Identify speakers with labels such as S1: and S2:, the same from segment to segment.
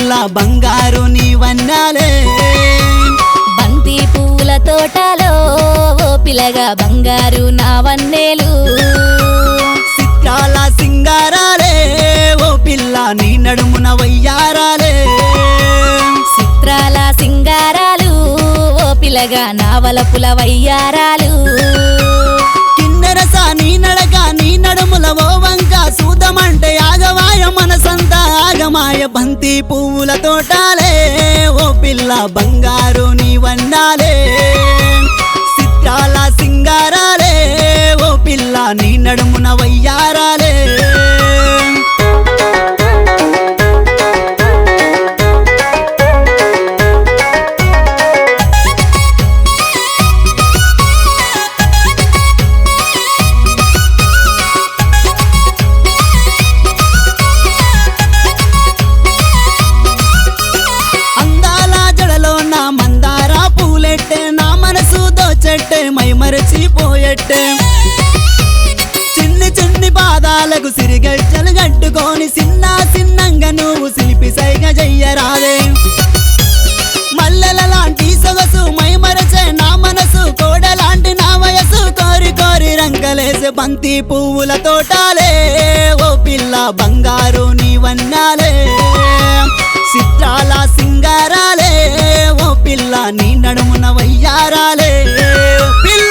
S1: పిల్ల బంగారు నీ వన్నాలే
S2: బంతి పూల తోటలో ఓ పిల్లగా బంగారు నా వన్నేలు
S1: చిత్రాల సింగారాలే ఓ పిల్ల నీ నడుమున వయ్యారాలే
S2: చిత్రాల సింగారాలు ఓ పిల్లగా నావలపుల వయ్యారాలు
S1: కిన్నెరస నీ నడక నీ నడుముల ఓ వంక సూదమంటే ఆగవాయ మనసంతా ఆగమాయ బంతి పువ్వుల తోటాలే ఓ పిల్ల బంగారు నీ వన్నాలే చిత్రాల సింగారాలే ఓ పిల్ల నీ నడుమున వయ్యారాలే అందాల జడలో నా మందార పూలెట్టే నా మనసు దోచెట్టే మై మరచిపోయెట్టే చిన్ని చిన్ని పాదాలకు సిరిగజ్జలు కట్టుకొని చిన్న చిన్నంగా నువ్వు శిల్పి సైగ చెయ్యరాదే మల్లెల లాంటి సొగసు మై మరచే నా మనసు కోడలాంటి నా వయసు కోరి కోరి రంగలేసే బంతి పువ్వుల తోటాలే ఓ పిల్ల బంగారు నీ వన్నాలే చిత్రాల సింగారాలే ఓ పిల్ల నీ నడుమున వయ్యారాలే పిల్ల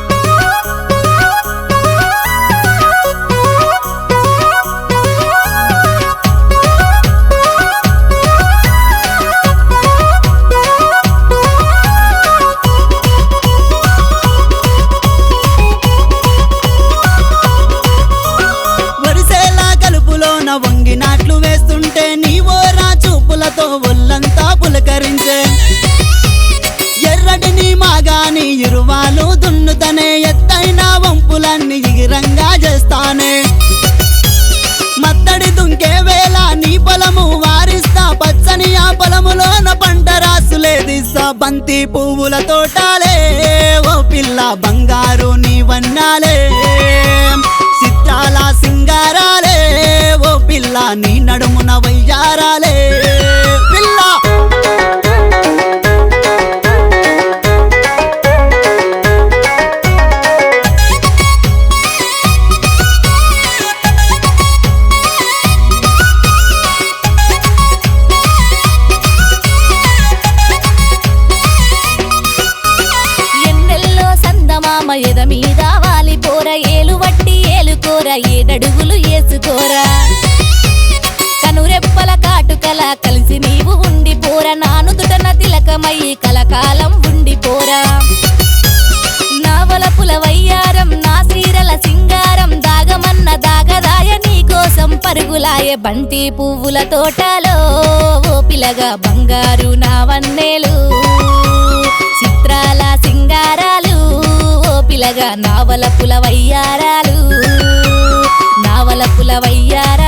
S1: వరిసేలా కలుపులోన వంగినాట్లు వేస్తుంటే నీ ఓరా చూపులతో ఒళ్ళంతా పులకరించే ఎర్రటి నీ మాగాని ఇరువాలు దున్నుతనే ఎత్తైన వంపులన్నీ ఎగిరంగా చేస్తానే మత్తడి దుంకే వేళ నీ పొలము వారిస్తా పచ్చని ఆ పొలములోన పంట రాసులేదిస్తా బంతి పువ్వుల తోటాలే ఓ పిల్ల బంగారు నీ వన్నాలే చిత్రాల సింగారాలే ఓ పిల్ల నీ నడుమున వయ్యారాలే పిల్ల
S2: ఎన్నెల్లో సందమామ ఎద మీద వాలిపోర ఏలు వట్టి ఏలుకోర ఏడడుగులు ఏసుకోరా కనురెప్పల కాటుకల కలిసి నీవు ఉండిపోర నానుదుటన తిలకమయ్యి కలకాలం ఉండిపోరా నావలపుల వయ్యారం నా సీరల సింగారం దాగమన్న దాగదాయ నీకోసం పరుగులాయ బంతి పువ్వుల తోటలో ఓ పిలగా బంగారు నా వన్నేలు చిత్రాల సింగారాలు ఓ పిలగా నావలపుల వయ్యారాలు నావలపుల వయ్యారాలు